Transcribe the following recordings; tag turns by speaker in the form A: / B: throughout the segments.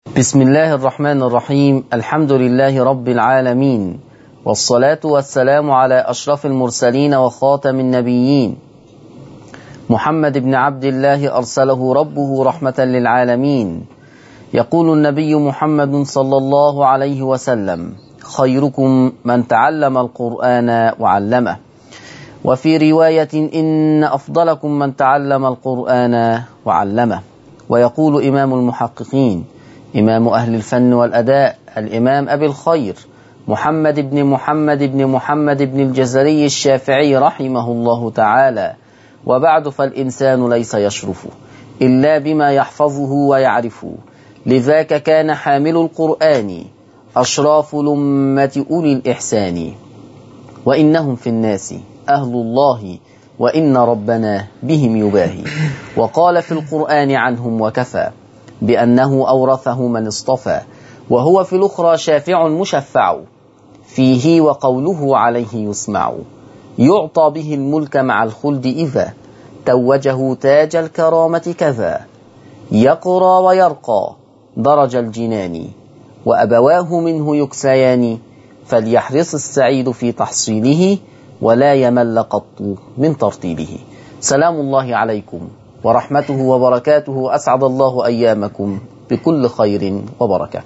A: بسم الله الرحمن الرحيم الحمد لله رب العالمين والصلاة والسلام على أشرف المرسلين وخاتم النبيين محمد بن عبد الله أرسله ربه رحمة للعالمين يقول النبي محمد صلى الله عليه وسلم خيركم من تعلم القرآن وعلمه وفي رواية إن أفضلكم من تعلم القرآن وعلمه ويقول إمام المحققين إمام أهل الفن والأداء الإمام أبي الخير محمد بن محمد بن محمد بن الجزري الشافعي رحمه الله تعالى وبعد فالإنسان ليس يشرف إلا بما يحفظه ويعرفه لذاك كان حامل القرآن أشراف لمة أولي الإحسان وإنهم في الناس أهل الله وإن ربنا بهم يباهي وقال في القرآن عنهم وكفى بأنه أورثه من اصطفى وهو في الأخرى شافع مشفع فيه وقوله عليه يسمع يعطى به الملك مع الخلد إذا توجه تاج الكرامة كذا يقرى ويرقى درج الجنان وأبواه منه يكسيان فليحرص السعيد في تحصيله ولا يمل قط من ترتيبه سلام الله عليكم ورحمته وبركاته أسعد الله أيامكم بكل خير وبركة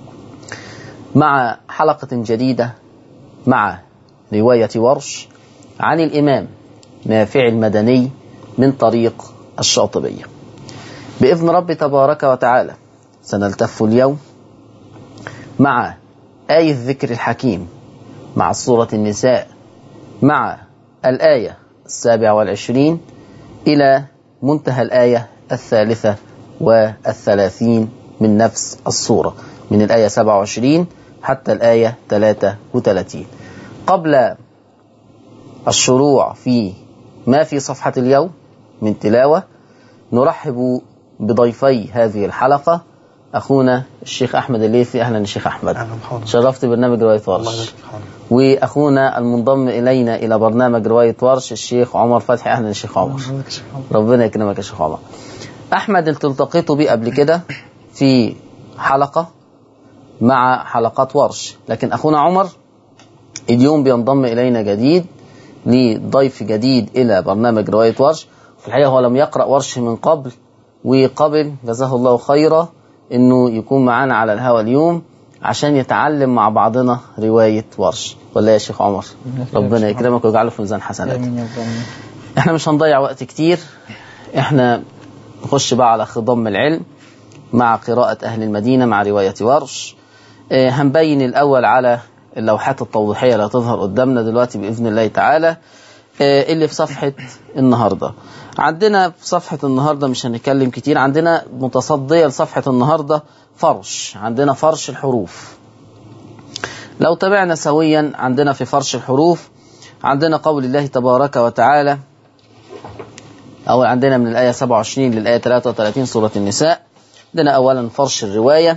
A: مع حلقة جديدة مع رواية ورش عن الإمام نافع المدني من طريق الشاطبية بإذن رب تبارك وتعالى سنلتف اليوم مع آية الذكر الحكيم مع سورة النساء مع الآية السابعة والعشرين إلى منتهى الآية الثالثة والثلاثين من نفس الصورة من الآية 27 حتى الآية 33 قبل الشروع في ما في صفحة اليوم من تلاوة نرحب بضيفي هذه الحلقة أخونا الشيخ أحمد الليثي أهلا الشيخ أحمد
B: أهلا محمد
A: شرفت برنامج رواية
B: الله
A: ورش
B: يبارك فيك محمد.
A: وأخونا المنضم إلينا إلى برنامج رواية ورش الشيخ عمر فتحي أهلا الشيخ عمر
B: الله يبارك فيك محمد.
A: ربنا يكرمك يا شيخ عمر احمد انت التقيت بيه قبل كده في حلقه مع حلقات ورش لكن اخونا عمر اليوم بينضم الينا جديد لضيف جديد الى برنامج روايه ورش في الحقيقه هو لم يقرا ورش من قبل وقبل جزاه الله خيرا انه يكون معانا على الهوا اليوم عشان يتعلم مع بعضنا روايه ورش ولا يا شيخ عمر ربنا يكرمك ويجعله في ميزان حسناتك
B: آمين يا رب العالمين.
A: احنا مش هنضيع وقت كتير احنا نخش بقى على خضم العلم مع قراءة أهل المدينة مع رواية ورش اه هنبين الأول على اللوحات التوضيحية اللي هتظهر قدامنا دلوقتي بإذن الله تعالى اه اللي في صفحة النهاردة عندنا في صفحة النهاردة مش هنتكلم كتير عندنا متصدية لصفحة النهاردة فرش عندنا فرش الحروف لو تابعنا سويا عندنا في فرش الحروف عندنا قول الله تبارك وتعالى أول عندنا من الآية 27 للآية 33 سورة النساء عندنا أولا فرش الرواية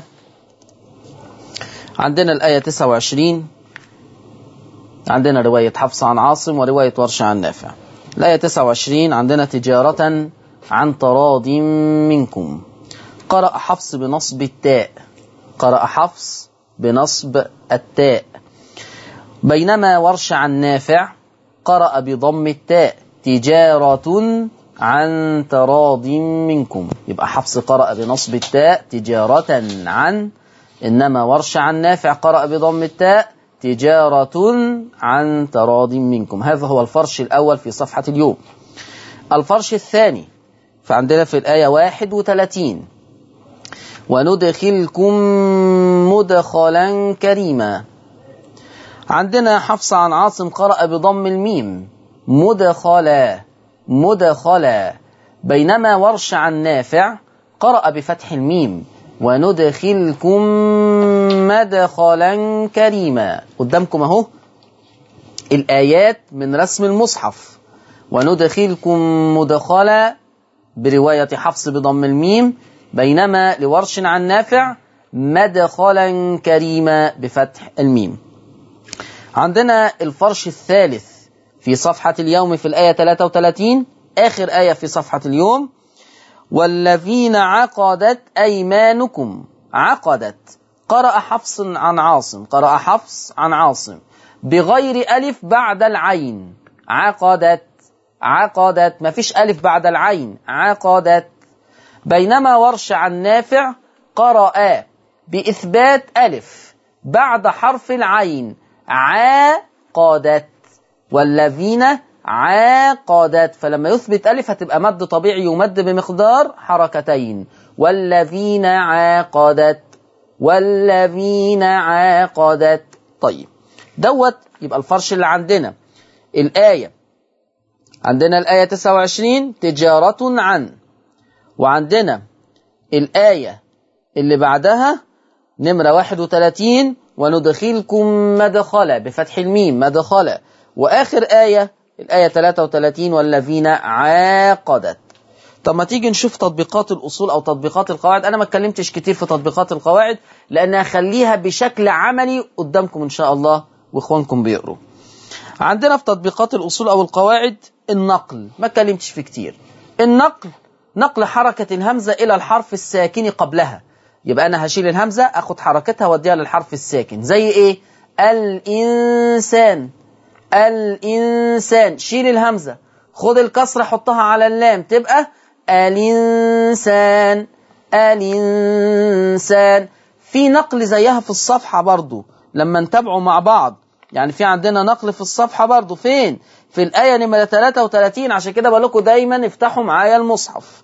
A: عندنا الآية 29 عندنا رواية حفص عن عاصم ورواية ورش عن نافع الآية 29 عندنا تجارة عن تراض منكم قرأ حفص بنصب التاء قرأ حفص بنصب التاء بينما ورش عن نافع قرأ بضم التاء تجارة عن تراض منكم يبقى حفص قرأ بنصب التاء تجارة عن إنما ورش عن نافع قرأ بضم التاء تجارة عن تراض منكم هذا هو الفرش الأول في صفحة اليوم الفرش الثاني فعندنا في الآية 31 وندخلكم مدخلا كريما عندنا حفص عن عاصم قرأ بضم الميم مدخلا مدخلا بينما ورش عن نافع قرأ بفتح الميم وندخلكم مدخلا كريما قدامكم اهو الآيات من رسم المصحف وندخلكم مدخلا برواية حفص بضم الميم بينما لورش عن نافع مدخلا كريما بفتح الميم عندنا الفرش الثالث في صفحة اليوم في الآية 33 آخر آية في صفحة اليوم والذين عقدت أيمانكم عقدت قرأ حفص عن عاصم قرأ حفص عن عاصم بغير ألف بعد العين عقدت عقدت ما فيش ألف بعد العين عقدت بينما ورش عن نافع قرأ بإثبات ألف بعد حرف العين عاقدت والذين عاقدت فلما يثبت ألف هتبقى مد طبيعي يمد بمقدار حركتين والذين عاقدت والذين عاقدت طيب دوت يبقى الفرش اللي عندنا الآية عندنا الآية 29 تجارة عن وعندنا الآية اللي بعدها نمرة 31 وندخلكم مدخلا بفتح الميم مدخلا وآخر آية الآية 33 والذين عاقدت طب ما تيجي نشوف تطبيقات الأصول أو تطبيقات القواعد أنا ما اتكلمتش كتير في تطبيقات القواعد لأن هخليها بشكل عملي قدامكم إن شاء الله وإخوانكم بيقروا عندنا في تطبيقات الأصول أو القواعد النقل ما اتكلمتش فيه كتير النقل نقل حركة الهمزة إلى الحرف الساكن قبلها يبقى أنا هشيل الهمزة أخد حركتها وأديها للحرف الساكن زي إيه الإنسان الإنسان شيل الهمزة خد الكسرة حطها على اللام تبقى الإنسان الإنسان في نقل زيها في الصفحة برضو لما نتابعوا مع بعض يعني في عندنا نقل في الصفحة برضو فين في الآية نمرة 33 عشان كده بقول لكم دايما افتحوا معايا المصحف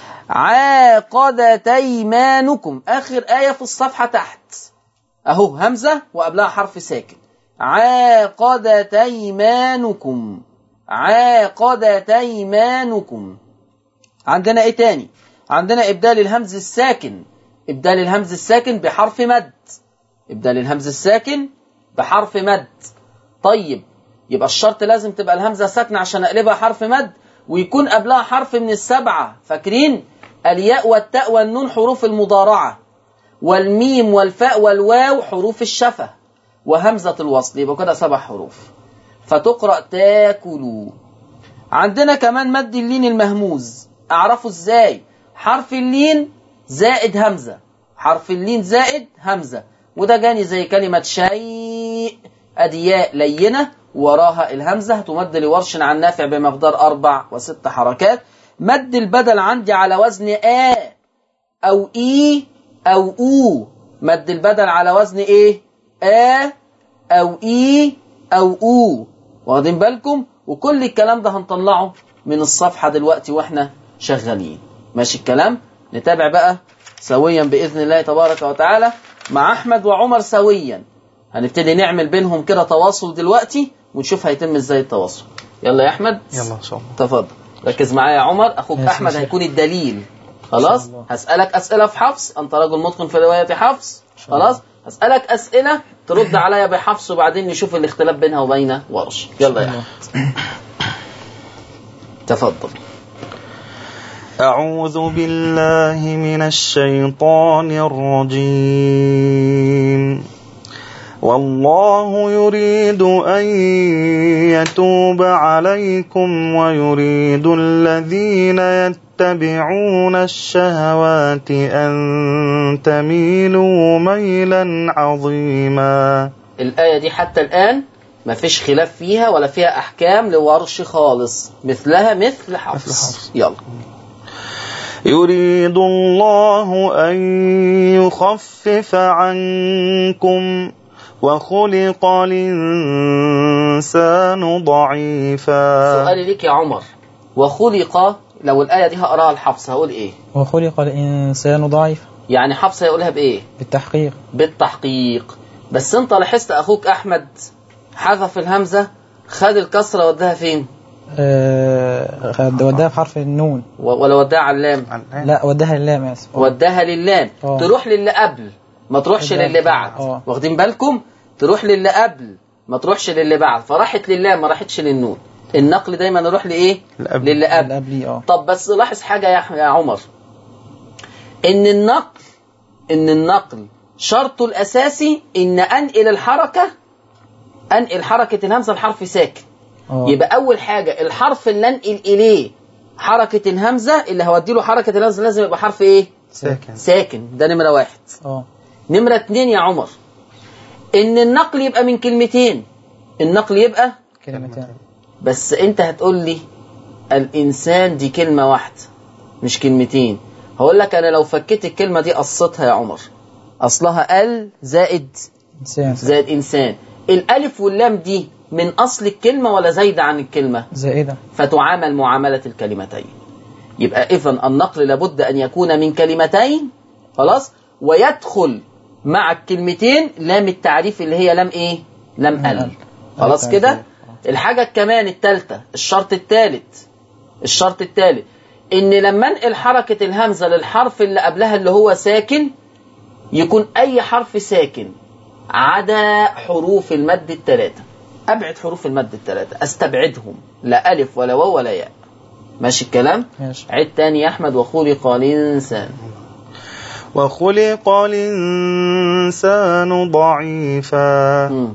A: عاقدت ايمانكم اخر آية في الصفحة تحت اهو همزة وقبلها حرف ساكن عاقدت ايمانكم عاقدت ايمانكم عندنا ايه تاني عندنا ابدال الهمز الساكن ابدال الهمز الساكن بحرف مد ابدال الهمز الساكن بحرف مد طيب يبقى الشرط لازم تبقى الهمزة ساكنة عشان اقلبها حرف مد ويكون قبلها حرف من السبعة فاكرين الياء والتاء والنون حروف المضارعة والميم والفاء والواو حروف الشفة وهمزة الوصل يبقى كده سبع حروف فتقرأ تاكلوا عندنا كمان مد اللين المهموز اعرفه ازاي حرف اللين زائد همزة حرف اللين زائد همزة وده جاني زي كلمة شيء أدياء لينة وراها الهمزة هتمد لورش عن نافع بمقدار أربع وست حركات مد البدل عندي على وزن آ أو إي أو أو مد البدل على وزن إيه آ أو إي أو أو واخدين بالكم وكل الكلام ده هنطلعه من الصفحة دلوقتي وإحنا شغالين ماشي الكلام نتابع بقى سويا بإذن الله تبارك وتعالى مع أحمد وعمر سويا هنبتدي نعمل بينهم كده تواصل دلوقتي ونشوف هيتم ازاي التواصل يلا يا احمد
B: يلا ان شاء الله
A: تفضل ركز معايا يا عمر اخوك
B: ماشي
A: احمد
B: يا شيخ.
A: هيكون الدليل خلاص
B: الله.
A: هسالك اسئله في حفص انت رجل متقن في روايه حفص خلاص هسالك اسئله ترد عليا بحفص وبعدين نشوف الاختلاف بينها وبين ورش يلا يا احمد تفضل
B: أعوذ بالله من الشيطان الرجيم والله يريد أن يتوب عليكم ويريد الذين يتبعون الشهوات أن تميلوا ميلا عظيما
A: الآية دي حتى الآن ما فيش خلاف فيها ولا فيها أحكام لورش خالص مثلها مثل حفص,
B: مثل حفص.
A: يلا
B: يريد الله أن يخفف عنكم وخلق الإنسان ضعيفا
A: سؤالي ليك يا عمر وخلق لو الآية دي هقراها الحفص هقول إيه
C: وخلق الإنسان ضعيفا
A: يعني حفص هيقولها بإيه
C: بالتحقيق
A: بالتحقيق بس انت لاحظت أخوك أحمد حذف الهمزة خد الكسرة وداها فين
C: آه، خد- وداها في حرف النون
A: و- ولا وداها على اللام
C: لا وداها اللام اسف
A: وداها للام
C: اه.
A: تروح للي قبل ما تروحش
C: اللام.
A: للي بعد
C: اه.
A: واخدين بالكم تروح للي قبل ما تروحش للي بعد فراحت للام ما راحتش للنون النقل دايما يروح لايه
B: القبل.
A: للي قبل
C: اللي قبليه اه
A: طب بس لاحظ حاجه يا أح- يا عمر ان النقل ان النقل شرطه الاساسي ان انقل الحركه انقل حركه الهمزه لحرف ساكن
C: اه
A: يبقى اول حاجه الحرف اللي انقل اليه حركه الهمزه اللي هودي له حركه الهمزه لازم يبقى حرف ايه
B: ساكن
A: ساكن ده نمرة واحد
C: اه
A: نمرة اتنين يا عمر ان النقل يبقى من كلمتين النقل يبقى
C: كلمتين
A: بس انت هتقول لي الانسان دي كلمة واحدة مش كلمتين هقول لك انا لو فكيت الكلمة دي قصتها يا عمر اصلها ال زائد
C: إنسان
A: زائد انسان الالف واللام دي من اصل الكلمة ولا زايدة عن الكلمة
C: زائدة
A: فتعامل معاملة الكلمتين يبقى إذا النقل لابد أن يكون من كلمتين خلاص ويدخل مع الكلمتين لام التعريف اللي هي لام إيه؟ لام
C: لام
A: ال
C: ال.
A: خلاص
C: ال
A: كده
C: تعريف.
A: الحاجة كمان التالتة الشرط التالت الشرط التالت إن لما انقل حركة الهمزة للحرف اللي قبلها اللي هو ساكن يكون أي حرف ساكن عدا حروف المد الثلاثة أبعد حروف المد الثلاثة أستبعدهم لا ألف ولا واو ولا ياء ماشي الكلام
C: ماشي
A: عد تاني يا أحمد وخلق الإنسان
B: وخلق الإنسان ضعيفا
A: مم.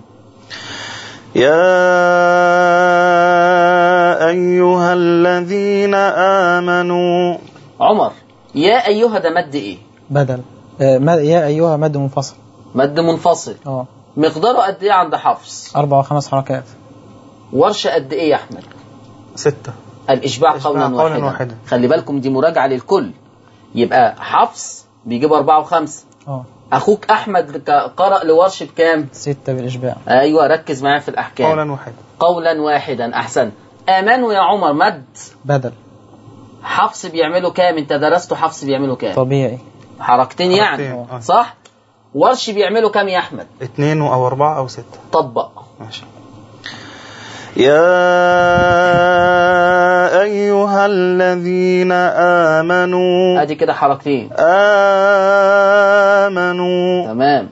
B: يا أيها الذين آمنوا
A: عمر يا أيها ده مد إيه
C: بدل آه ما يا أيها مد منفصل
A: مد منفصل
C: اه
A: مقداره قد إيه عند حفص
C: أربع وخمس حركات
A: ورشة قد إيه يا أحمد
B: ستة
A: الإشباع
B: إشباع
A: قولا
B: قولاً
A: واحدا.
B: واحدا.
A: خلي بالكم دي مراجعة للكل يبقى حفص بيجيب أربعة وخمسة
C: اه
A: أخوك أحمد ك- قرأ لورش بكام
C: ستة بالإشباع
A: أيوة ركز معايا في الأحكام
B: قولا واحدا
A: قولا واحدا أحسن آمنوا يا عمر مد
C: بدل
A: حفص بيعملوا كام انت درستوا حفص بيعملوا كام
C: طبيعي
A: حركتين يعني
B: حركتين، آه.
A: صح ورش بيعملوا كام يا احمد
B: اثنين أو أربعة أو ستة
A: طبق
B: ماشي يا أيها الذين آمنوا
A: ادي كده حركتين
B: آمنوا
A: تمام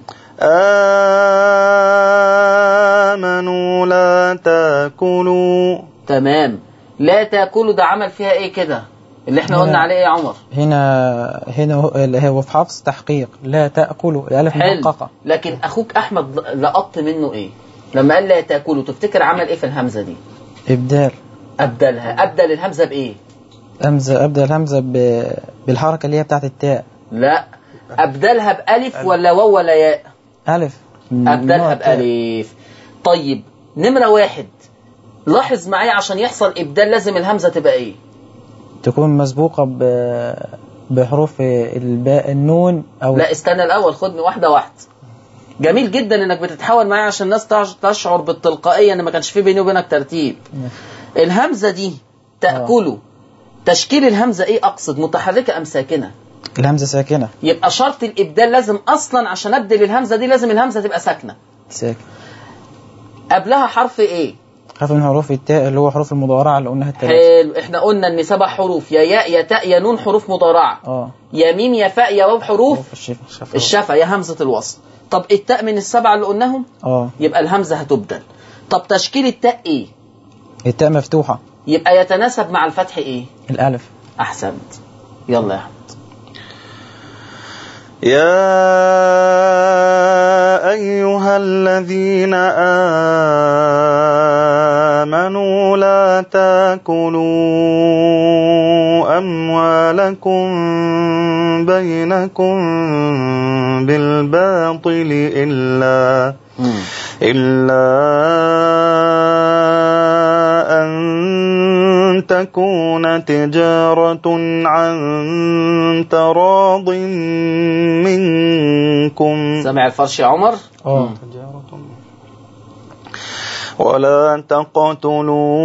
B: آمنوا لا تاكلوا
A: تمام لا تاكلوا ده عمل فيها ايه كده اللي احنا قلنا
C: لا.
A: عليه ايه يا عمر
C: هنا هنا هو- اللي هو في حفص تحقيق لا تأكلوا الألف
A: حلو
C: محققة
A: لكن اخوك احمد لقط منه ايه لما قال لا تاكلوا تفتكر عمل ايه في الهمزه دي
C: إبدال
A: ابدلها ابدل الهمزه بايه
C: همزة أبدل همزة ب... بالحركة اللي هي بتاعت التاء
A: لا ابدلها بالف ولا واو ولا ياء
C: ألف من
A: ابدلها
C: نوع التاء.
A: بالف طيب نمره واحد لاحظ معايا عشان يحصل ابدال لازم الهمزه تبقى ايه
C: تكون مسبوقة ب... بحروف الباء النون أو
A: لا استنى الاول خدني واحده واحده جميل جدا انك بتتحاول معايا عشان الناس تع- تشعر بالتلقائيه ان ما كانش في بيني وبينك ترتيب الهمزه دي تاكله تشكيل الهمزه ايه اقصد متحركه ام ساكنه
C: الهمزة ساكنة
A: يبقى شرط الابدال لازم اصلا عشان ابدل الهمزه دي لازم الهمزه تبقى ساكنه
C: ساكن
A: قبلها حرف ايه
C: حرف من حروف التاء اللي هو حروف المضارعة اللي قلناها الثلاثة
A: حلو احنا قلنا ان سبع حروف يا ياء يا تاء يا نون حروف مضارعه
C: اه
A: يا ميم يا فاء يا واو حروف
C: حروف الشفا
A: الشفا يا همزه الوصل طب التاء من السبعه اللي قلناهم
C: اه
A: يبقى الهمزه هتبدل طب تشكيل التاء ايه
C: التاء مفتوحة
A: يبقى يتناسب مع الفتح ايه
C: الألف
A: احسنت يلا يا احمد
B: يا أيها الذين آمنوا لا تاكلوا أموالكم بينكم بالباطل إلا
A: مم.
B: إلا أن تكون تجارة عن تراض منكم
A: سامع الفرش يا عمر
C: اه
B: ولا تقتلوا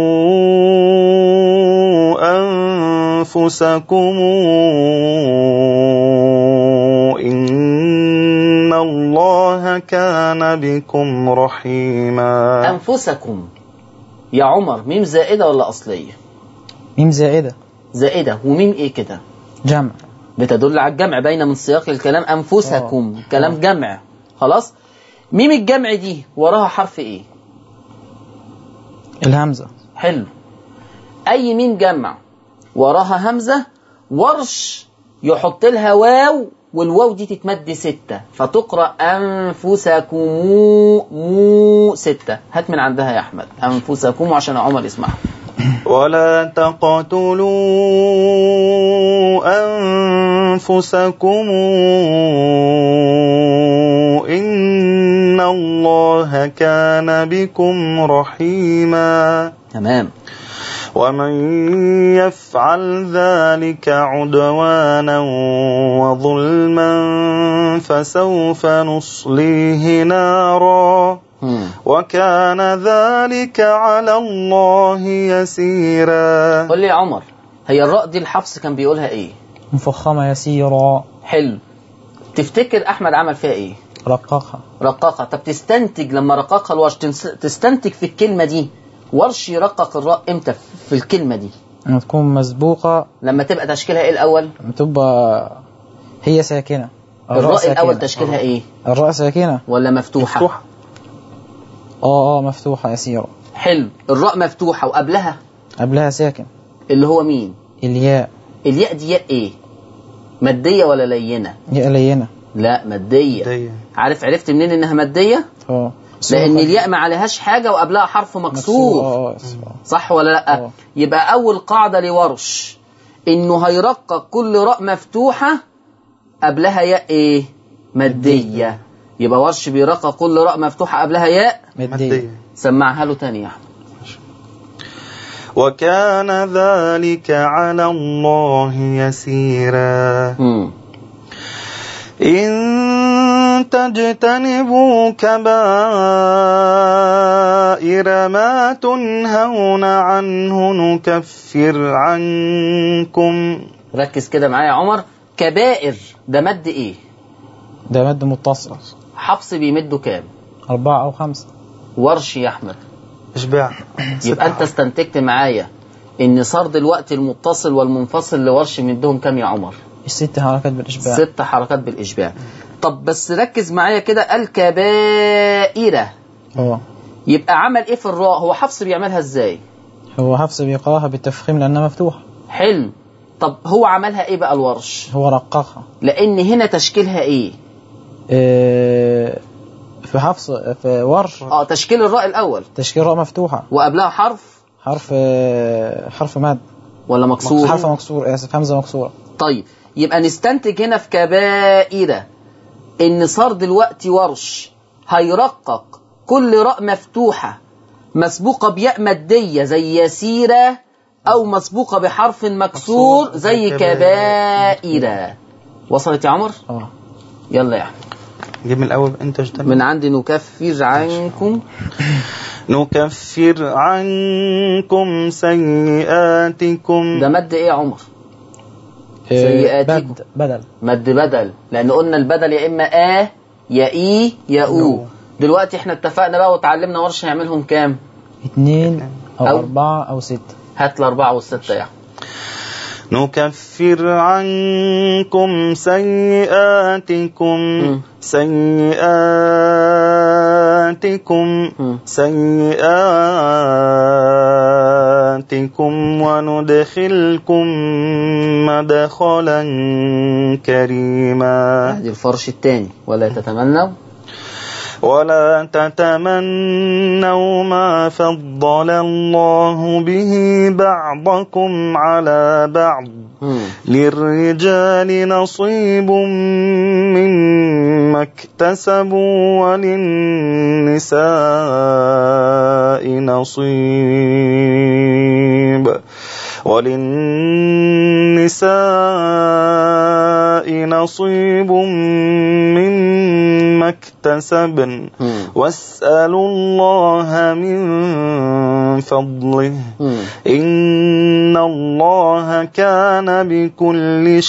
B: أنفسكم إن الله كان بكم رحيما
A: انفسكم يا عمر ميم زائده ولا اصليه
C: ميم زائدة
A: زائده وميم ايه كده
C: جمع
A: بتدل على الجمع باينه من سياق الكلام انفسكم كلام جمع خلاص ميم الجمع دي وراها حرف ايه
C: الهمزة
A: حلو اي ميم جمع وراها همزه ورش يحط لها واو والواو دي تتمد ستة فتقرأ أنفسكم مو ستة هات من عندها يا أحمد أنفسكم عشان عمر يسمعها
B: ولا تقتلوا أنفسكم إن الله كان بكم رحيما
A: تمام
B: ومن يفعل ذلك عدوانا وظلما فسوف نصليه نارا
A: مم.
B: وكان ذلك على الله يسيرا
A: قول لي يا عمر هي الراء دي الحفص كان بيقولها ايه
C: مفخمة يسيرا
A: حلو تفتكر احمد عمل فيها ايه
C: رققها
A: رقاقة طب تستنتج لما رقاقها الورش تنس- تستنتج في الكلمة دي ورش يرقق الراء امتى في الكلمة دي
C: لما تكون مسبوقة
A: لما تبقى تشكيلها ايه الاول
C: تبقى هي ساكنة
A: الراء الاول
C: ساكنة.
A: تشكيلها ايه
C: الراء ساكنة
A: ولا مفتوحة
B: مفتوحة
C: اه اه مفتوحة يسيرا
A: حلو الراء مفتوحة وقبلها
C: قبلها ساكن
A: اللي هو مين
C: الياء
A: الياء دي ياء ايه مادية ولا لينة
C: ياء لينة
A: لا مادية
B: دي.
A: عارف عرفت منين انها مادية
C: اه
A: لان الياء ما عليهاش حاجة وقبلها حرف مكسور
C: اه اه
A: صح ولا لا
C: اه.
A: يبقى اول قاعدة لورش انه هيرقق كل راء مفتوحة قبلها ياء ايه مادية يبقى ورش بيرقق كل راء مفتوحة قبلها ياء
C: مادية
B: مادية
A: سمعها له تاني يا احمد
B: وكان ذلك على الله يسيرا
A: مم.
B: إن تجتنبوا كبائر ما تنهون عنه نكفر عنكم
A: ركز كده معايا يا عمر كبائر ده مد ايه
C: ده مد متصل
A: حفص بيمده كام
C: أربعة أو خمسة
A: ورش يا احمد
B: إشباع
A: يبقى انت استنتجت معايا ان صرد الوقت المتصل والمنفصل لورش مدهم كام يا عمر
C: الست حركات بالإشباع
A: ست حركات بالاشباع طب بس ركز معايا كده الكبائر
C: اه
A: يبقى عمل ايه في الراء هو حفص بيعملها ازاي
C: هو حفص بيقراها بالتفخيم لأنها مفتوحة
A: حلو طب هو عملها ايه بقى الورش
C: هو رققها
A: لان هنا تشكيلها ايه
C: آه، في حفص في ورش
A: اه تشكيل الراء الاول
C: تشكيل راء مفتوحة
A: وقبلها حرف
C: حرف آه، حرف مد
A: ولا مكسور
C: حرف مكسور آسف همزة مكسورة
A: طيب يبقى نستنتج هنا في كبائر ان صار دلوقتي ورش هيرقق كل راء مفتوحة مسبوقة بياء مادية زي يسيرة أو مسبوقة بحرف مكسور
B: مكسور
A: زي
B: زي
A: كبائر وصلت يا عمر؟
C: اه
A: يلا يا أحمد
B: جيب من الأول أنت اجتنب
A: من عندي نكفر عنكم
B: نكفر عنكم سيئاتكم
A: ده مد إيه يا عمر؟
C: آه،
A: سيئاتكم.
C: بد بدل
A: مد بدل لأن قلنا البدل يا إما آ يا إي يا أو
B: أو.
A: دلوقتي احنا اتفقنا بقى وتعلمنا ورش نعملهم كام؟
C: اتنين أو,
A: أو.
C: أربعة أو ستة
A: هات الأربعة والستة يا أحمد
B: نكفر عنكم سيئاتكم
A: مم.
B: سيئاتكم
A: مم.
B: سيئاتكم وندخلكم مدخلا كريما
A: ادي الفرش الثاني ولا تتمنوا
B: ولا تتمنوا ما فضل الله به بعضكم على بعض
A: مم.
B: للرجال نصيب مما اكتسبوا وللنساء نصيب وللنساء نصيب مما اكتسبن
A: مم.
B: واسألوا الله من فضله
A: مم.
B: إن الله كان بكل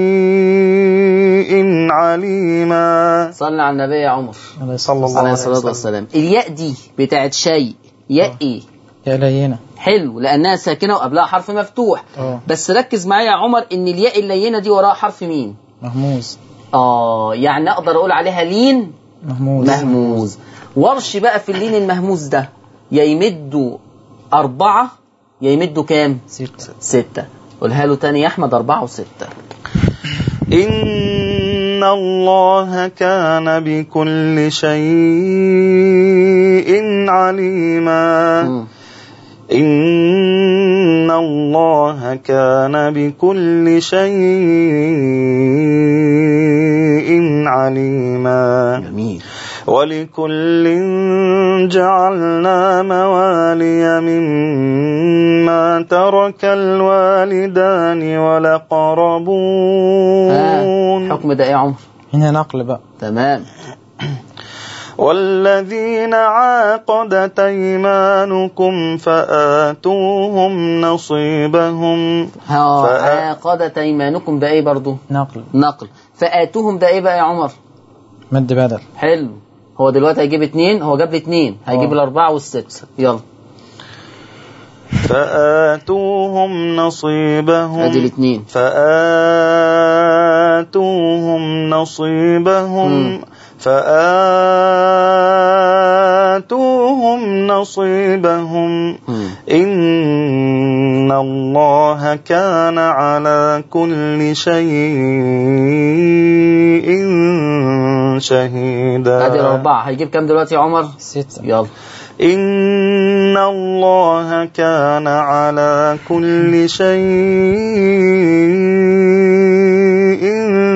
B: شيء عليما
A: صلى على النبي يا عمر
B: صلى الله
A: عليه
B: عليه
A: الصلاة
B: وسلم
A: والسلام الياء دي بتاعت شيء ياء ايه
C: يا لينة
A: حلو لانها ساكنه وقبلها حرف مفتوح
C: اه
A: بس ركز معايا يا عمر ان الياء اللينه دي وراها حرف مين
C: مهموز
A: اه يعني اقدر اقول عليها لين
C: مهموز
A: مهموز ورش بقى في اللين المهموز ده يا يمدوا أربعة يا يمدوا كام
C: ستة
A: ستة قولها له تاني يا أحمد أربعة وستة
B: إن الله كان بكل شيء عليما
A: مم.
B: إن الله كان بكل شيء عليما
A: جميل
B: ولكل جعلنا موالي مما ترك الوالدان
A: ها
B: والأقربون
A: حكم ده ايه يا عمر
C: هنا نقل بقى
A: تمام
B: والذين عاقدت أيمانكم فآتوهم نصيبهم
A: ها
B: فأ-
A: عاقدت ايمانكم ده ايه برضو
C: نقل
A: نقل فاتوهم ده ايه بقى يا عمر
C: مد بدل
A: حلو هو دلوقتي هيجيب اتنين هو جاب لي اتنين هيجيب
C: آه.
A: الاربعه والست يلا
B: فآتوهم نصيبهم
A: ادي الاتنين
B: فآتوهم نصيبهم
A: مم.
B: فآتوهم نصيبهم
A: مم.
B: إن الله كان على كل شيء شهيدا
A: ادي الاربعه هيجيب كام دلوقتي يا عمر
C: ستة
A: يلا
B: إن الله كان على كل شيء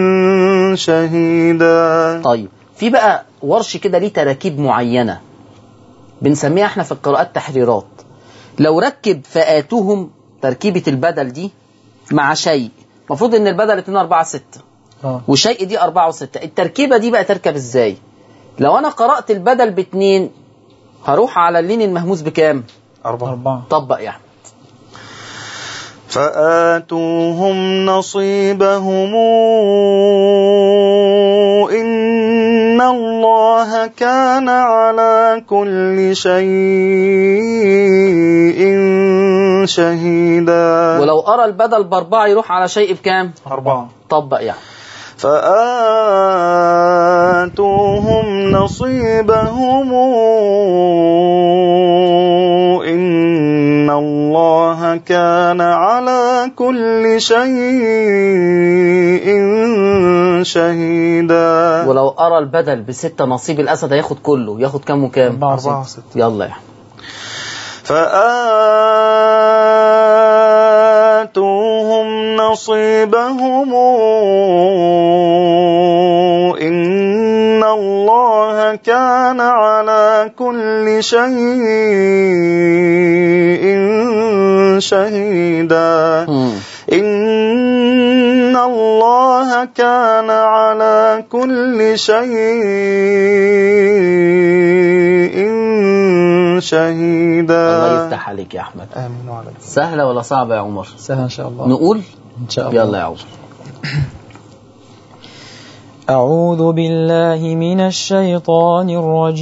B: شهيدا
A: طيب في بقى ورش كده ليه تراكيب معينه بنسميها احنا في القراءات تحريرات لو ركب فآتوهم تركيبة البدل دي مع شيء المفروض ان البدل 2 4 6
C: اه
A: وشيء دي 4 و6 التركيبة دي بقى تركب ازاي لو انا قرأت البدل باتنين هروح على اللين المهموس بكام
B: أربعة
C: أربعة
A: طبق يعني
B: فآتوهم نصيبهم إن الله كان على كل شيء شهيدا
A: ولو أرى البدل بأربعة يروح على شيء بكام
C: أربعة
A: طبق يعني
B: فآتوهم نصيبهم إن الله كان على كل شيء شهيدا
A: ولو أرى البدل بستة نصيب الأسد هياخد كله ياخد كام وكام
C: أربعة
B: أربعة
C: وستة
B: وستة
A: يلا يعني
B: فآتوهم نصيبهم إن الله كان على كل شيء شهيدا
A: مم.
B: إن الله كان على كل شيء شهيدا
A: الله يفتح عليك يا أحمد
B: آمين وعلى النبي.
A: سهلة ولا صعبة يا عمر
C: سهل إن شاء الله
A: نقول
C: إن شاء الله
A: يلا يا عمر
C: أعوذ بالله من الشيطان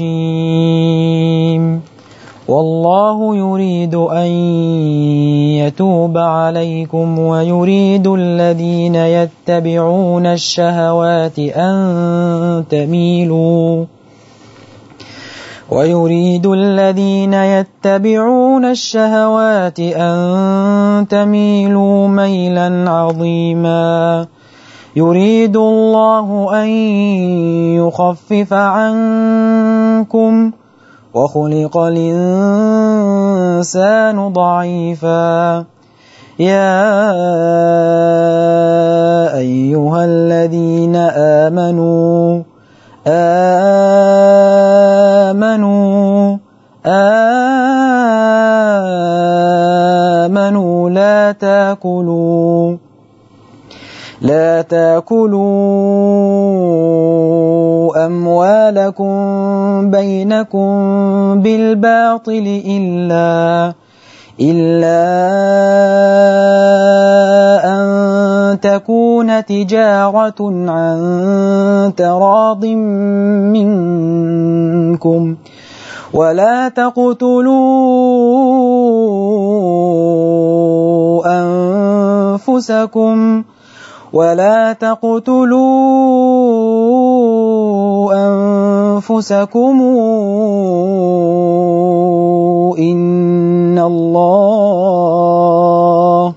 C: الرجيم والله يريد أن يتوب عليكم ويريد الذين يتبعون الشهوات أن تميلوا ويريد الذين يتبعون الشهوات أن تميلوا ميلا عظيما يريد الله أن يخفف عنكم وخلق الإنسان ضعيفا يا أيها الذين آمنوا آمنوا آمنوا لا تاكلوا لا تاكلوا أموالكم بينكم بالباطل إلا إلا أن تكون تجارة عن تراض منكم ولا تقتلوا أنفسكم ولا تقتلوا أنفسكم إن الله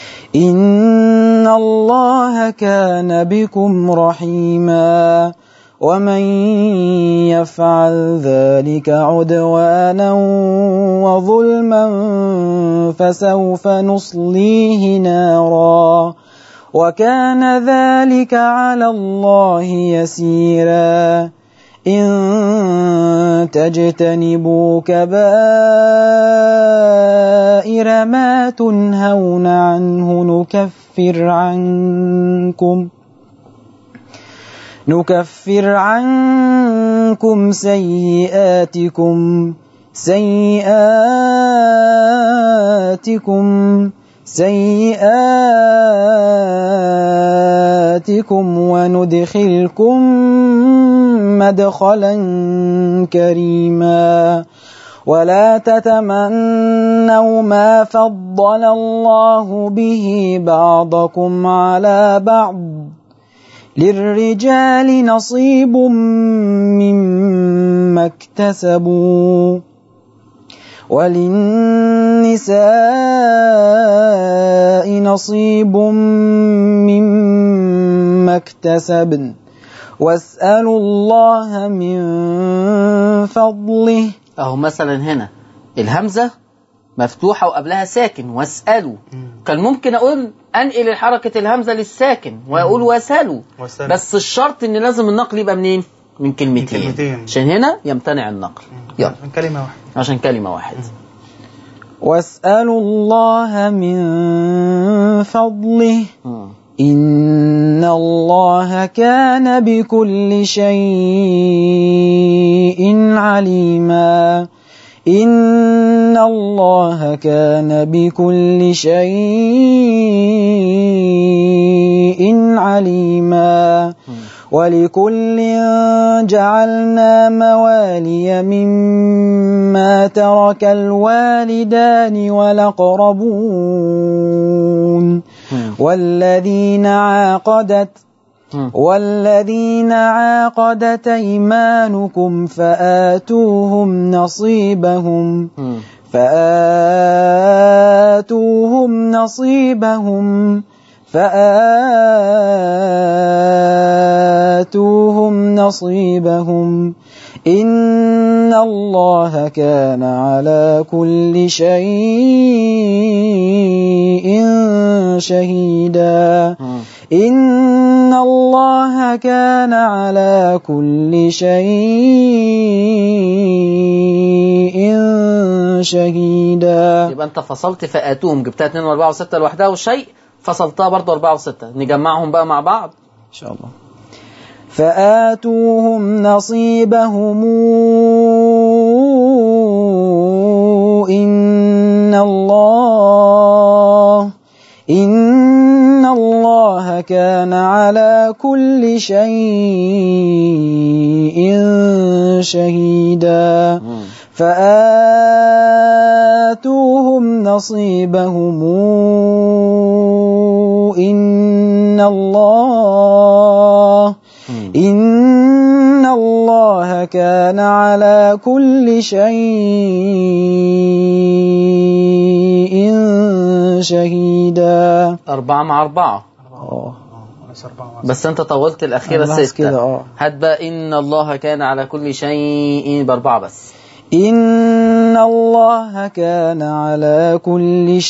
C: إن الله كان بكم رحيما ومن يفعل ذلك عدوانا وظلما فسوف نصليه نارا وكان ذلك على الله يسيرا إن تجتنبوا كبائر ما تنهون عنه نكفر عنكم نكفر عنكم سيئاتكم سيئاتكم سيئاتكم وندخلكم مدخلا كريما ولا تتمنوا ما فضل الله به بعضكم على بعض للرجال نصيب مما اكتسبوا وللنساء نصيب مما اكتسبن واسألوا الله من فضله
A: اهو مثلا هنا الهمزة مفتوحة وقبلها ساكن واسألوا كان ممكن اقول انقل حركة الهمزة للساكن واقول واسألوا
B: واسألوا.
A: بس الشرط ان لازم النقل يبقى منين من كلمتين,
B: كلمتين.
A: عشان هنا يمتنع النقل يلا
B: من كلمة واحدة
A: عشان كلمة واحدة
C: واسألوا الله من فضله
A: مم.
C: إن الله كان بكل شيء عليما إن الله كان بكل شيء عليما ولكل جعلنا موالي مما ترك الوالدان والأقربون
A: مم.
C: والذين عاقدت
A: مم.
C: والذين عاقدت أيمانكم فآتوهم نصيبهم
A: مم.
C: فآتوهم نصيبهم فآتوهم نصيبهم إن الله كان على كل شيء شهيدا
A: مم.
C: إن الله كان على كل شيء شهيدا
A: يبقى انت فصلت فاتوهم جبتها 2 و4 و6 لوحدها والشيء فصلتها برضه 4 و6 نجمعهم بقى مع بعض
C: إن شاء الله فآتوهم نصيبهم إن الله إن الله كان على كل شيء شهيدا
A: مم.
C: فآتوهم نصيبهم إن الله
A: مم.
C: إن الله كان على كل شيء شهيدا
A: أربعة مع أربعة
C: آه.
B: ناقص أربعة
A: بس أنت طولت الأخيرة
C: أنا لاحظ
A: ستة
C: كده، آه.
A: هات بقى إن الله كان على كل شيء بأربعة بس
C: إن الله كان على كل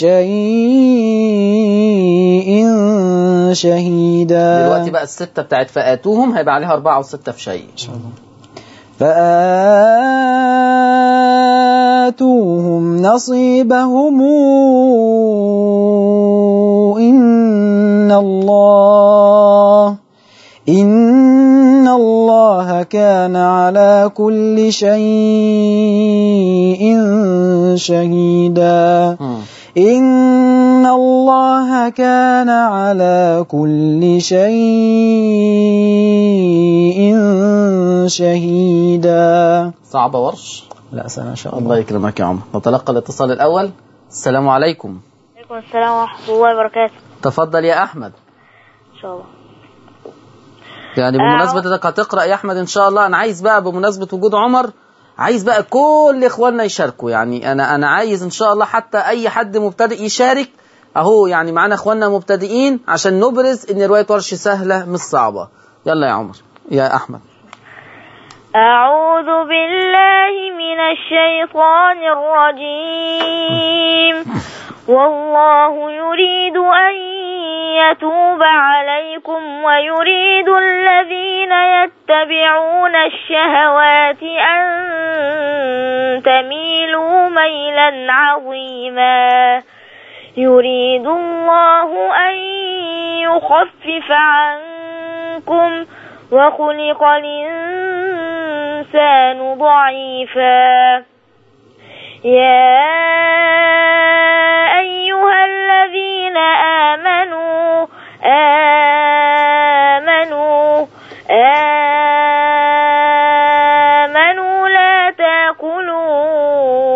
C: شيء شهيدا
A: دلوقتي بقى الستة بتاعت فآتوهم هيبقى عليها أربعة وستة في شيء
C: فآتوهم نصيبهم إن الله إن الله كان على كل شيء شهيدا
A: مم.
C: إن الله كان على كل شيء شهيدا
A: صعبة ورش
C: لا سنة إن شاء
A: الله يكرمك يا عمر نتلقى الاتصال الأول السلام عليكم
D: عليكم السلام ورحمة الله وبركاته
A: تفضل يا أحمد
D: إن شاء الله
A: يعني بمناسبة انك هتقرأ يا أحمد إن شاء الله أنا عايز بقى بمناسبة وجود عمر عايز بقى كل إخواننا يشاركوا يعني أنا أنا عايز إن شاء الله حتى أي حد مبتدئ يشارك أهو يعني معانا إخواننا مبتدئين عشان نبرز إن رواية ورش سهلة مش صعبة يلا يا عمر يا أحمد
D: أعوذ بالله من الشيطان الرجيم والله يريد أن يتوب عليكم ويريد الذين يتبعون الشهوات أن تميلوا ميلا عظيما يريد الله أن يخفف عنكم وخلق الإنسان ضعيفا يا أيها الذين آمنوا آمنوا آمنوا لا تأكلوا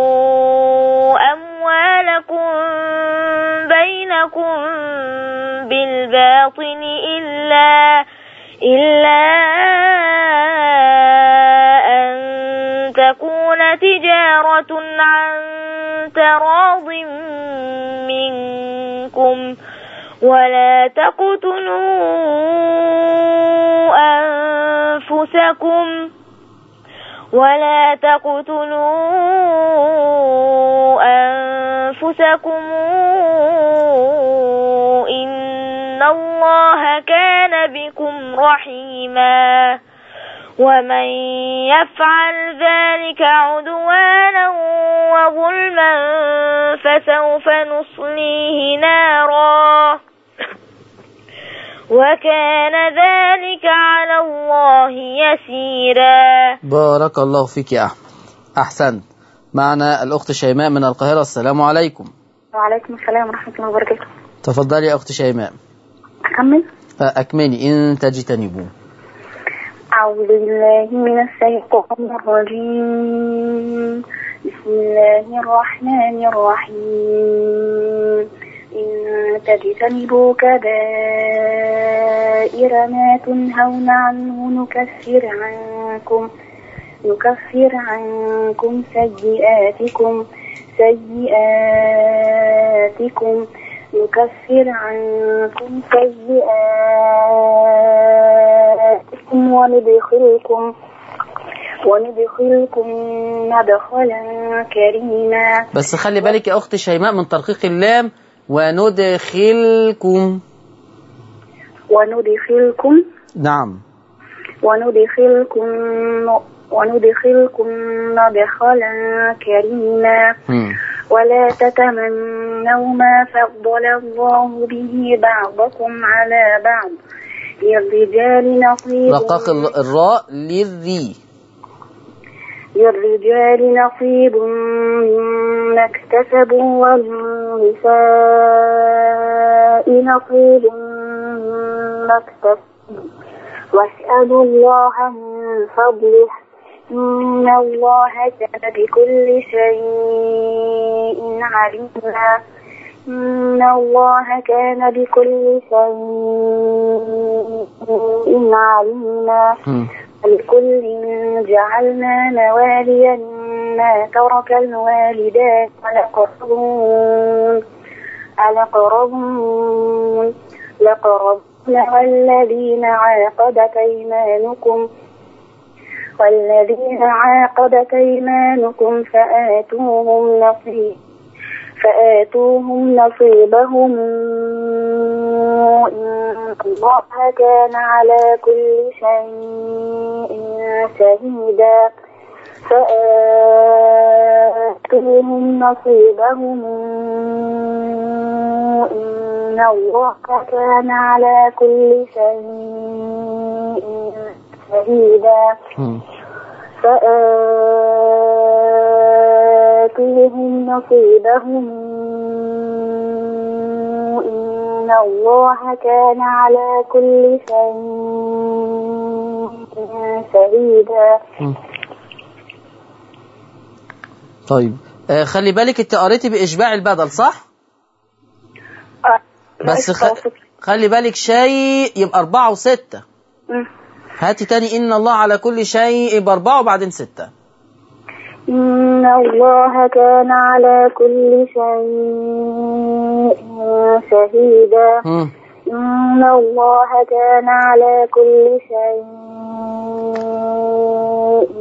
D: أموالكم بينكم بالباطل إلا إلا أن تكون تجارة عن تراض منكم ولا تقتلوا أنفسكم ولا تقتلوا أنفسكم إن الله كان بكم رحيما ومن يفعل ذلك عدوانا وظلما فسوف نصليه نارا وكان ذلك على الله يسيرا
A: بارك الله فيك يا أحمد أحسنت معنا الأخت شيماء من القاهرة السلام عليكم
E: وعليكم السلام ورحمة الله وبركاته
A: تفضلي يا أخت شيماء
E: أكمل
A: أكملي إن تجتنبوا
E: أعوذ بالله من الشيطان الرجيم بسم الله الرحمن الرحيم إن تجتنبوا كبائر ما تنهون عنه نكفر عنكم نكفر عنكم سيئاتكم سيئاتكم نكفر عنكم سيئاتكم وندخلكم وندخلكم مدخلا كريما
A: بس خلي بالك يا أخت شيماء من ترقيق اللام وندخلكم
E: وندخلكم
A: نعم
E: وندخلكم وندخلكم مدخلا كريما
A: مم.
E: ولا تتمنوا ما فضل الله به بعضكم على بعض للرجال نصيب
A: رقاق ال- الراء للذي
E: للرجال نصيب مما اكتسبوا وللنساء نصيب مما اكتسبوا واسألوا الله من فضله إن الله كان بكل شيء عليما إن الله كان بكل شيء عليما
A: مم.
E: لكل جعلنا مواليا مما ترك الوالدان الأقربون الأقربون الأقربون والذين عاقدت أيمانكم والذين عاقدت أيمانكم فآتوهم نصيب فآتوهم نصيبهم إن الله كان على كل شيء شهيدا فآتوهم نصيبهم إن الله كان على كل شيء شهيدا
A: مم.
E: فآتوهم نصيبهم إن الله كان على كل شيء شهيدا
A: مم. طيب آه خلي بالك انت قريتي بإشباع البدل صح؟ بس خ... خلي بالك شيء يبقى أربعة وستة
E: مم.
A: هاتي تاني إن الله على كل شيء يبقى أربعة وبعدين ستة
E: إن الله كان على كل شيء شهيدا
A: مم.
E: إن الله كان على كل شيء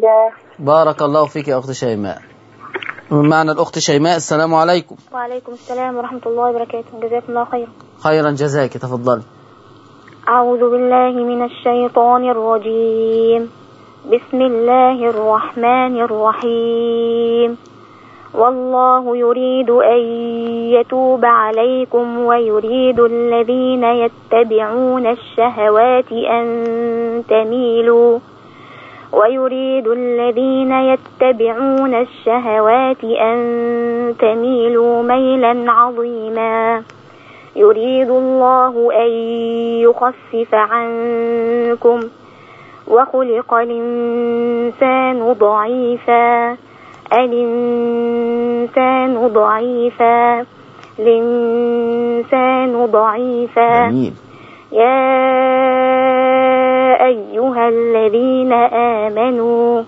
E: شهيدا
A: بارك الله فيك يا أخت شيماء معنا الأخت شيماء السلام عليكم
D: وعليكم السلام ورحمة الله وبركاته جزاكم الله خيرا
A: خيرا جزاك تفضلي
D: أعوذ بالله من الشيطان الرجيم بسم الله الرحمن الرحيم والله يريد أن يتوب عليكم ويريد الذين يتبعون الشهوات أن تميلوا ويريد الذين يتبعون الشهوات أن تميلوا ميلا عظيما يريد الله أن يخفف عنكم وخلق الإنسان ضعيفا الإنسان ضعيفا الإنسان ضعيفا
A: جميل
D: يا أيها الذين آمنوا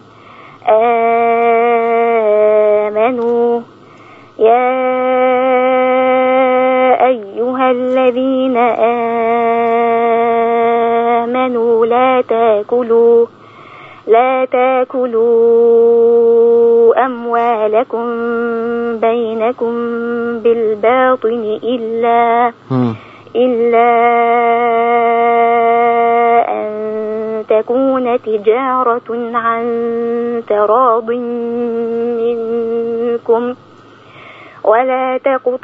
D: آمنوا يا أيها الذين آمنوا لا تاكلوا لا تاكلوا أموالكم بينكم بالباطل إلا
A: مم.
D: إلا أن تكون تجارة عن تراض منكم ولا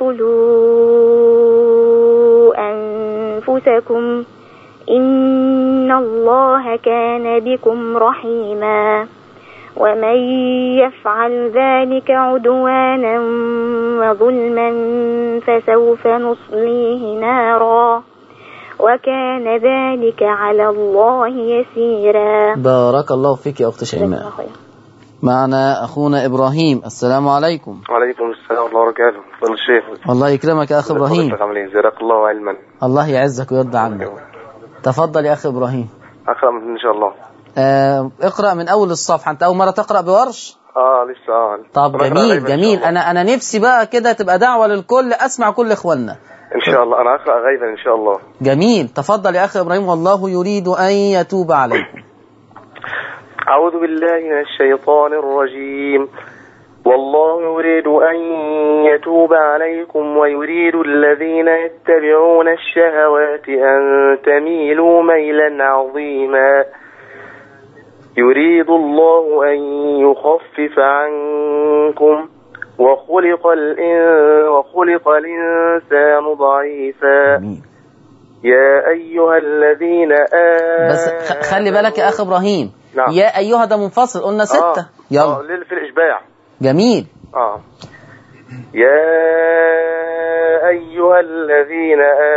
D: تقتلوا أنفسكم إن الله كان بكم رحيما ومن يفعل ذلك عدوانا وظلما فسوف نصليه نارا وكان ذلك على الله يسيرا
A: بارك الله فيك يا أخت
D: جزاك الله
A: شيماء
D: خيرا.
A: معنا أخونا إبراهيم السلام عليكم
F: وعليكم السلام ورحمة الله وبركاته فضل الشيخ
A: الله يكرمك يا أخ إبراهيم
F: حضرتك عامل ايه جزاك الله علما
A: الله يعزك ويرضى عنك تفضل يا أخ إبراهيم
F: أقرأ من- إن شاء الله
A: آه اقرأ من أول الصفحة أنت أول مرة تقرأ بورش
F: اه لسه اه
A: طب
F: بقرأ
A: جميل
F: غيبة إن شاء
A: جميل
F: الله.
A: أنا أنا نفسي بقى كده تبقى دعوة للكل أسمع كل إخواننا
F: إن شاء الله أنا أقرأ غيبا إن شاء الله
A: جميل تفضل يا أخ إبراهيم والله يريد أن يتوب عليكم
F: أعوذ بالله من الشيطان الرجيم والله يريد أن يتوب عليكم ويريد الذين يتبعون الشهوات أن تميلوا ميلا عظيما يريد الله أن يخفف عنكم وخلق الإن وخلق الإنسان ضعيفا
A: جميل
F: يا أيها الذين آمنوا
A: بس خ- خلي بالك يا أخ إبراهيم
F: نعم.
A: يا أيها ده منفصل قلنا ستة
F: آه.
A: يلا
F: آه ليل في الإشباع
A: جميل
F: آه يا أيها الذين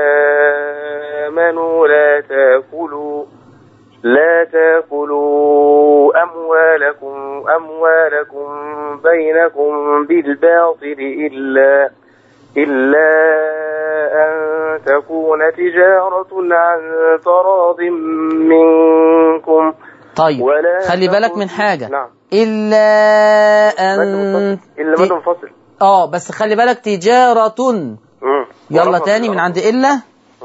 F: آمنوا لا تأكلوا لا تأكلوا أموالكم أموالكم بينكم بالباطل إلا إلا أن تكون تجارة عن تراض منكم
A: طيب
F: ولا
A: خلي بالك
F: تقل-
A: من حاجة
F: نعم
A: إلا أن
F: مد منفصل. إلا
A: ت-
F: مد منفصل
A: اه بس خلي بالك تجارة
F: مم.
A: يلا
F: ورقم
A: تاني من
F: الأرض.
A: عند إلا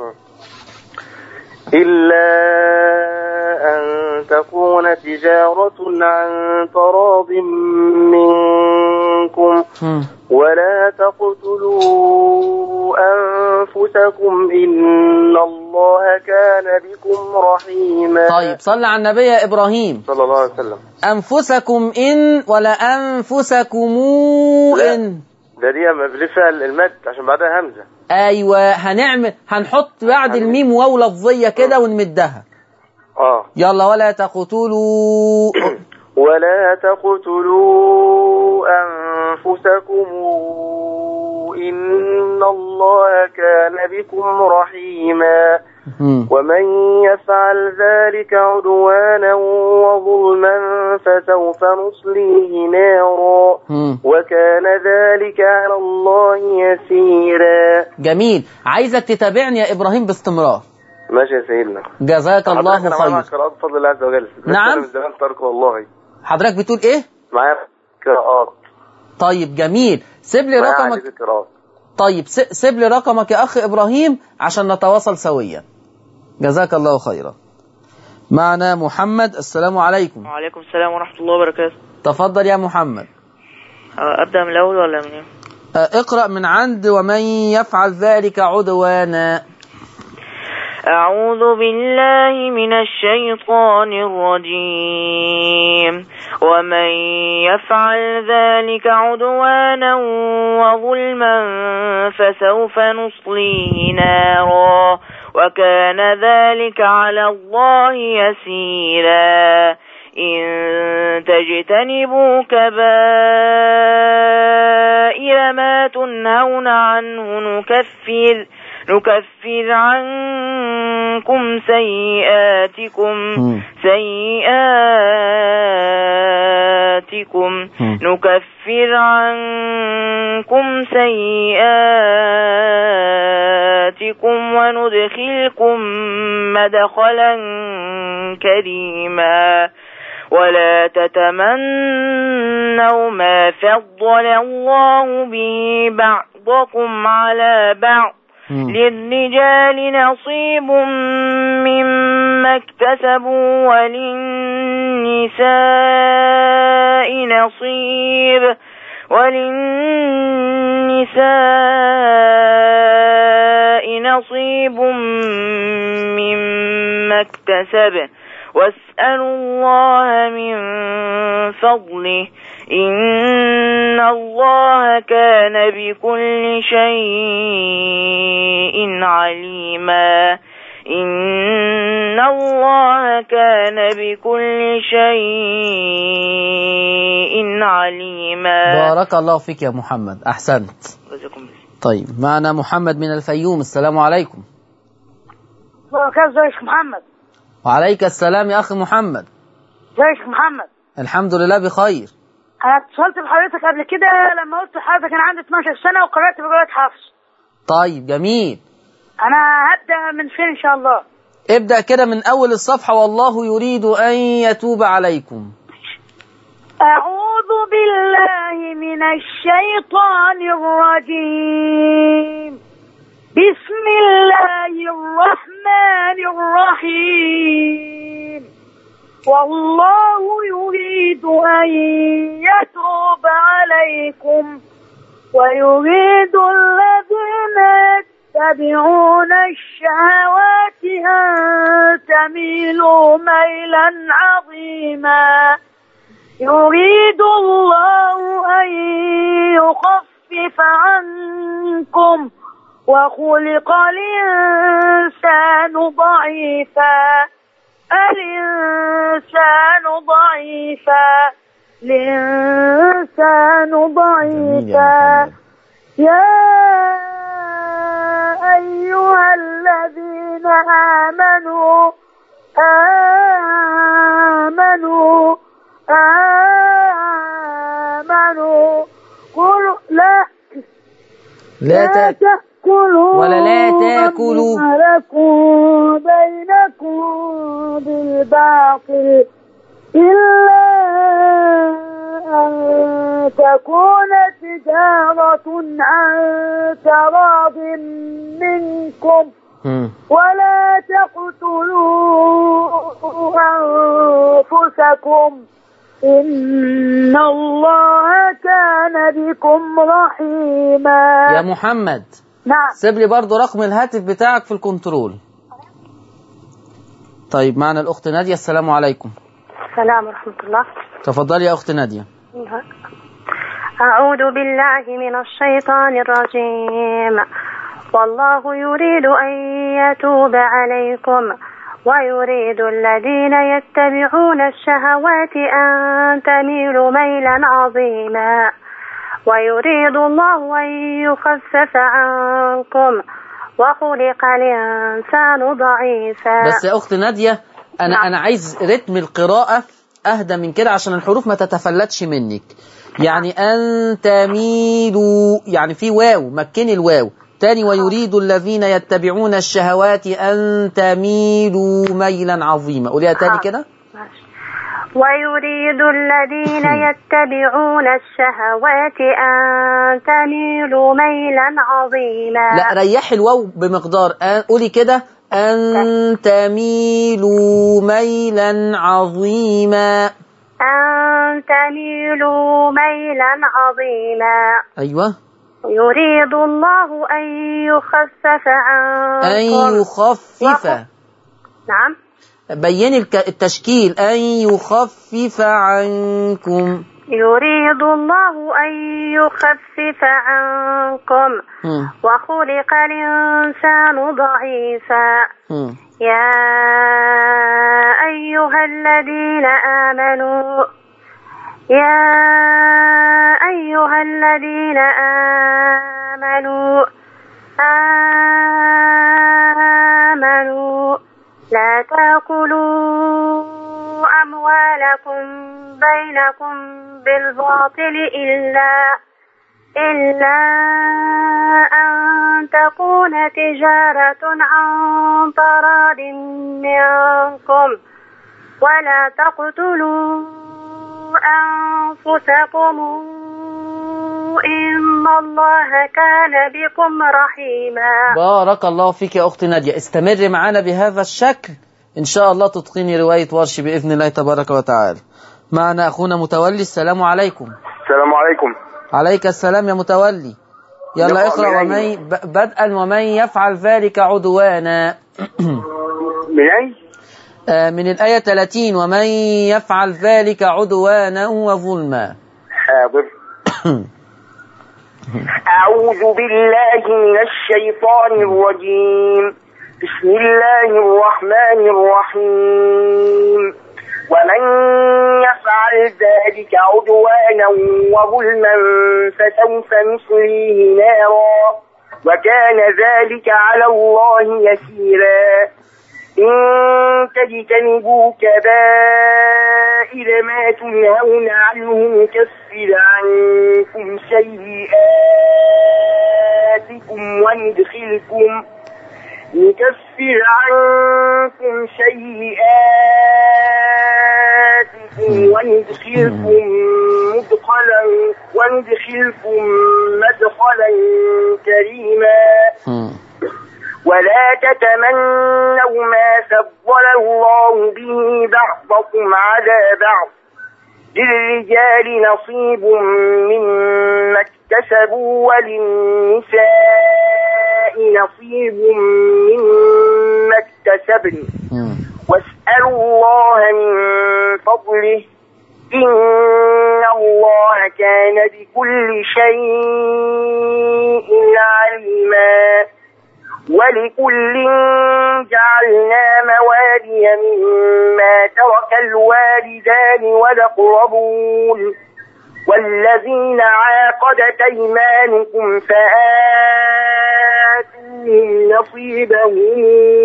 F: إلا أن تكون تجارة عن تراض منكم
A: مم.
F: ولا تقتلوا أنفسكم إن الله كان بكم رحيما
A: طيب صلى على النبي يا إبراهيم
F: صلى الله عليه وسلم
A: أنفسكم إن ولا أنفسكم
F: لا.
A: إن
F: ده دي مبرفة المد عشان بعدها همزة
A: أيوة هنعمل هنحط بعد الميم واو لفظية كده ونمدها
F: اه
A: يلا ولا تقتلوا
F: ولا تقتلوا أنفسكم إن الله كان بكم رحيما
A: مم.
F: ومن يفعل ذلك عدوانا وظلما فسوف نصليه نارا
A: مم.
F: وكان ذلك على الله يسيرا
A: جميل عايزك تتابعني يا إبراهيم باستمرار
F: ماشي يا سيدنا
A: جزاك الله
F: حضرتك أنا معايا
A: خير
F: قراءات بفضل الله عز وجل بس
A: نعم.
F: أنا من زمان ترك والله
A: حضرتك بتقول إيه
F: معايا قراءات
A: طيب جميل سيب لي
F: معايا
A: رقمك
F: عدد قراءات
A: طيب س- سيب لي رقمك يا أخ إبراهيم عشان نتواصل سويا جزاك الله خيرا معنا محمد السلام عليكم
G: وعليكم السلام ورحمة الله وبركاته
A: تفضل يا محمد
G: أه، أبدأ من الأول ولا من إيه؟
A: آه، اقرأ من عند ومن يفعل ذلك عدوانا
G: أعوذ بالله من الشيطان الرجيم ومن يفعل ذلك عدوانا وظلما فسوف نصليه نارا وكان ذلك على الله يسيرا إن تجتنبوا كبائر ما تنهون عنه نكفر نكفر عنكم سيئاتكم
A: مم.
G: سيئاتكم
A: مم.
G: نكفر عنكم سيئاتكم وندخلكم مدخلا كريما ولا تتمنوا ما فضل الله به بعضكم على بعض
A: مم.
G: للرجال نصيب مما اكتسبوا وللنساء نصيب وللنساء نصيب مما اكتسب واسألوا الله من فضله إن الله كان بكل شيء عليما إن الله كان بكل شيء عليما
A: بارك الله فيك يا محمد أحسنت
G: جزاكم الله
A: طيب معنا محمد من الفيوم السلام عليكم
E: كيف ازيك محمد
A: وعليك السلام يا أخي محمد
E: ازيك محمد
A: الحمد لله بخير
E: انا اتصلت بحضرتك قبل كده لما قلت لحضرتك انا عندي 12 سنه وقرات بقراءه حفص
A: طيب جميل
E: انا هبدا من فين ان شاء الله
A: ابدأ كده من أول الصفحة والله يريد أن يتوب عليكم
E: أعوذ بالله من الشيطان الرجيم بسم الله الرحمن الرحيم والله يريد أن يتوب عليكم ويريد الذين يتبعون الشهوات أن تميلوا ميلا عظيما يريد الله أن يخفف عنكم وخلق الإنسان ضعيفا الإنسان ضعيفا الإنسان
A: جميل
E: ضعيفا
A: يا محمد
E: يا أيها الذين آمنوا آمنوا آمنوا قل لا
A: لا تأ...
E: تأكلوا
A: ولا لا تأكلوا.
E: أموالكم بينكم بالباطل إلا أن تكون تجارة عن تراض منكم
A: مم.
E: ولا تقتلوا أنفسكم إن الله كان بكم رحيما
A: يا محمد
E: نعم
A: سيب لي برضو رقم الهاتف بتاعك في الكنترول طيب معنا الأخت نادية السلام عليكم
E: السلام ورحمة الله
A: تفضلي يا أخت نادية
E: أعوذ بالله من الشيطان الرجيم والله يريد أن يتوب عليكم ويريد الذين يتبعون الشهوات أن تميلوا ميلا عظيما ويريد الله أن يخفف عنكم وخلق الإنسان ضعيفا
A: بس يا أخت نادية أنا
E: نعم.
A: أنا عايز رتم القراءة أهدى من كده عشان الحروف ما تتفلتش منك يعني أن تميلوا يعني في واو مكني الواو تاني ويريد الذين يتبعون الشهوات أن تميلوا ميلا عظيما قوليها تاني
E: حاضر.
A: كده
E: ويريد الذين يتبعون الشهوات أن تميلوا ميلا عظيما
A: لا ريحي الواو بمقدار أن قولي كده أن تميلوا ميلا عظيما
D: أن تميلوا ميلا عظيما
A: أيوة
D: يريد الله أن يخفف عنكم
A: أن يخفف
D: نعم
A: بين الك- التشكيل أن يخفف عنكم
D: يريد الله أن يخفف عنكم
A: مم.
D: وخلق الإنسان ضعيفا
A: مم.
D: يا أيها الذين آمنوا يا أيها الذين آمنوا آمنوا لا تأكلوا أموالكم بينكم بالباطل إلا إلا أن تكون تجارة عن تراض منكم ولا تقتلوا أنفسكم إن الله كان بكم رحيما
A: بارك الله فيك يا أختي نادية استمر معنا بهذا الشكل إن شاء الله تتقيني رواية ورش بإذن الله تبارك وتعالى معنا أخونا متولي السلام عليكم
F: السلام عليكم
A: عليك السلام يا متولي يلا
F: يقرأ
A: اقرأ
F: من أين؟
A: ومن ب- بدءا ومن يفعل ذلك عدوانا
F: من أين؟
A: آه، من الآية 30 ومن يفعل ذلك عدوانا وظلما
F: حاضر أعوذ بالله من الشيطان الرجيم بسم الله الرحمن الرحيم ومن يفعل ذلك عدوانا وظلما فسوف نصليه نارا وكان ذلك على الله يسيرا إن تجتنبوا كبائر ما تنهون عنه نكفر عنكم سيئاتكم وندخلكم نكفر عنكم سيئاتكم وندخلكم مدخلا وندخلكم مدخلا كريما
A: مم.
F: ولا تتمنوا ما فضل الله به بعضكم على بعض للرجال نصيب مما اكتسبوا وللنساء نصيب مما اكتسبن
A: مم.
F: واسألوا الله من فضله إن الله كان بكل شيء عليما ولكل جعلنا موالي مما ترك الوالدان والأقربون والذين عاقدت أيمانكم فآتوهم نصيبهم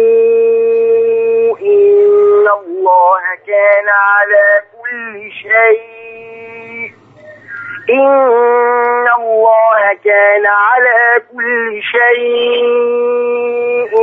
F: إن الله كان على كل شيء إن الله كان على كل شيء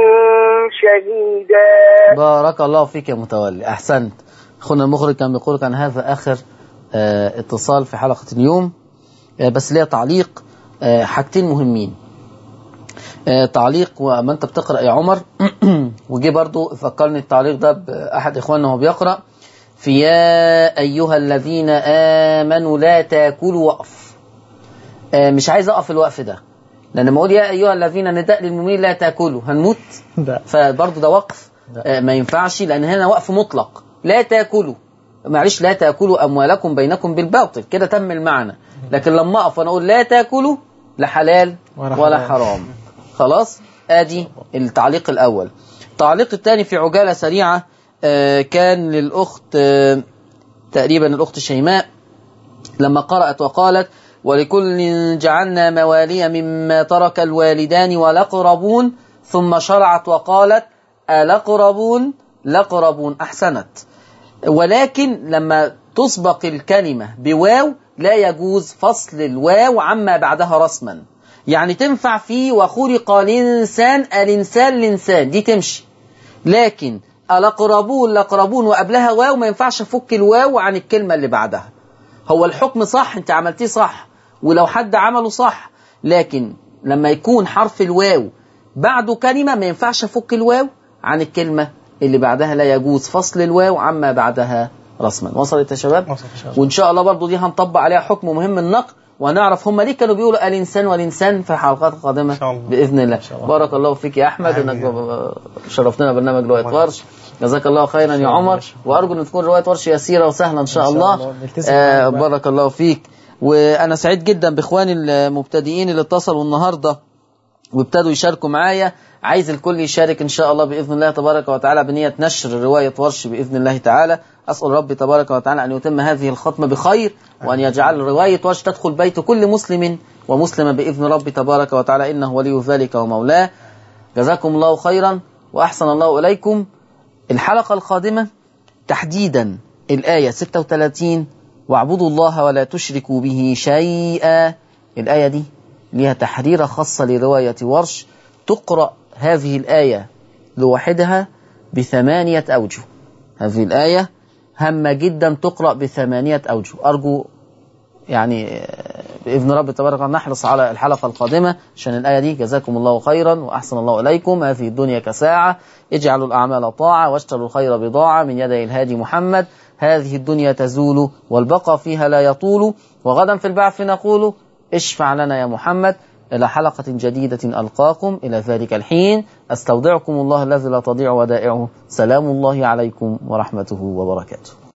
F: شهيدا
A: بارك الله فيك يا متولي أحسنت أخونا المخرج كان بيقول كان هذا آخر آه، اتصال في حلقة اليوم آه، بس ليا تعليق آه، حاجتين مهمين آه، تعليق وما انت بتقرأ يا عمر وجي برضو فكرني التعليق ده بأحد إخواننا وهو بيقرأ في يا أيها الذين آمنوا لا تاكلوا وقف آه، مش عايز أقف الوقف ده لأن لما أقول يا أيها الذين نداء للمؤمنين لا تاكلوا هنموت
C: لا
A: فبرضه ده وقف
C: لا.
A: آه، ما ينفعش لأن هنا وقف مطلق لا تاكلوا معلش لا تاكلوا أموالكم بينكم بالباطل كده تم المعنى لكن لما أقف وأنا أقول لا تاكلوا لا حلال
C: ولا
A: ولا
C: حرام.
A: حرام خلاص ادي التعليق الاول التعليق الثاني في عجاله سريعه آه، كان للاخت آه، تقريبا الاخت شيماء لما قرات وقالت ولكل جعلنا موالي مما ترك الوالدان والاقربون ثم شرعت وقالت الاقربون لاقربون احسنت ولكن لما تسبق الكلمة بواو لا يجوز فصل الواو عما بعدها رسما يعني تنفع في وخلق الإنسان الإنسان الإنسان دي تمشي لكن الأقربون الأقربون وقبلها واو ما ينفعش أفك الواو عن الكلمة اللي بعدها هو الحكم صح أنت عملتيه صح ولو حد عمله صح لكن لما يكون حرف الواو بعده كلمة ما ينفعش أفك الواو عن الكلمة اللي بعدها لا يجوز فصل الواو عما بعدها رسما وصلت يا شباب
C: وصلت إن شاء الله.
A: وإن شاء الله برضو دي هنطبق عليها حكم مهم النقل وهنعرف هم ليه كانوا بيقولوا الإنسان والإنسان في حلقات قادمة
B: شاء الله.
A: بإذن الله
C: شاء الله.
A: بارك الله فيك يا أحمد
B: آمين.
A: إنك شرفتنا برنامج رواية ورش جزاك الله خيرا يا عمر وأرجو أن تكون رواية ورش يسيرة وسهلة إن شاء
C: إن شاء
A: الله
C: الله. نلتزم
A: آه
C: معاك بقى.
A: بارك الله فيك وأنا سعيد جدا بإخواني المبتدئين اللي اتصلوا النهارده وابتدوا يشاركوا معايا عايز الكل يشارك ان شاء الله باذن الله تبارك وتعالى بنيه نشر روايه ورش باذن الله تعالى اسال ربي تبارك وتعالى ان يتم هذه الختمه بخير وان يجعل روايه ورش تدخل بيت كل مسلم ومسلمه باذن ربي تبارك وتعالى انه ولي ذلك ومولاه جزاكم الله خيرا واحسن الله اليكم الحلقه القادمه تحديدا الايه 36 واعبدوا الله ولا تشركوا به شيئا الايه دي ليها تحريرة خاصة لرواية ورش تقرأ هذه الآية لوحدها بثمانية أوجه هذه الآية هامة جدا تقرأ بثمانية أوجه أرجو يعني آه، بإذن رب تبارك وتعالى نحرص على الحلقة القادمة عشان الآية دي جزاكم الله خيرا وأحسن الله إليكم هذه الدنيا كساعة اجعلوا الأعمال طاعة واشتروا الخير بضاعة من يدي الهادي محمد هذه الدنيا تزول والبقى فيها لا يطول وغدا في البعث نقول اشفع لنا يا محمد إلى حلقة جديدة ألقاكم إلى ذلك الحين أستودعكم الله الذي لا تضيع ودائعه سلام الله عليكم ورحمته وبركاته